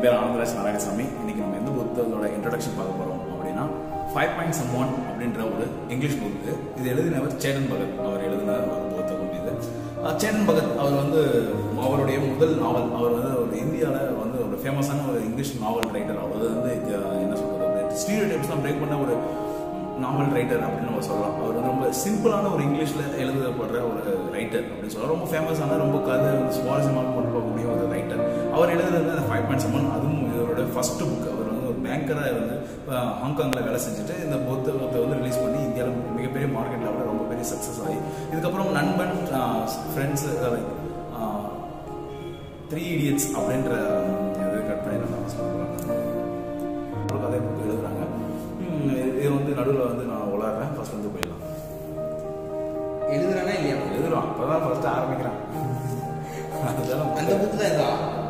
பேர் ஆனந்தராஜ் நாராயணசாமி இன்னைக்கு நம்ம எந்த புத்தகத்தோட இன்ட்ரடக்ஷன் பார்க்க போறோம் அப்படின்னா ஃபைவ் பாயிண்ட் சம் ஒன் அப்படின்ற ஒரு இங்கிலீஷ் புக்கு இது எழுதினவர் சேடன் பகத் அவர் எழுதின ஒரு புத்தகம் இது அஹ் சேடன் பகத் அவர் வந்து அவருடைய முதல் நாவல் அவர் வந்து ஒரு இந்தியாவில் வந்து ஒரு ஃபேமஸான ஒரு இங்கிலீஷ் நாவல் ரைட்டர் அவர் வந்து அஹ், என்ன சொல்றது ஸ்டீரியோ டைப்ஸ்லாம் பிரேக் பண்ண ஒரு நாவல் ரைட்டர் அப்படின்னு நம்ம சொல்லலாம் அவர் வந்து ரொம்ப சிம்பிளான ஒரு இங்கிலீஷில் எழுதப்படுற ஒரு ரைட்டர் அப்படின்னு சொல்லலாம் ரொம்ப ஃபேமஸான ரொம்ப கதை வந்து சுவாரஸ்யமாக கொண்டு போகக்கூடிய ஒரு ரைட்டர் அவர் எழுதுறது அந்த ஃபைவ் பாயிண்ட் செவன் அதுவும் இவரோட ஃபர்ஸ்ட் புக் அவர் வந்து ஒரு பேங்கராக வந்து அஹ், ஹாங்காங்கில் வேலை செஞ்சுட்டு இந்த புத்தகத்தை வந்து ரிலீஸ் பண்ணி இந்தியாவில் மிகப்பெரிய மார்க்கெட் லெவலில் ரொம்ப பெரிய சக்ஸஸ் ஆகி இதுக்கப்புறம் நண்பன் ஃப்ரெண்ட்ஸு த்ரீ இடியட்ஸ் அப்படின்ற இது கட் பண்ணி நான் சொல்லுவாங்க ஒரு கதை புக் எழுதுறாங்க ம், இது வந்து நடுவில் வந்து நான் உளாடுறேன் ஃபர்ஸ்ட் வந்து போயிடலாம் எழுதுறானா இல்லையா எழுதுறோம் அப்பதான் ஃபர்ஸ்ட் ஆரம்பிக்கிறேன் அதுதான் அந்த புக்கு தான் இதா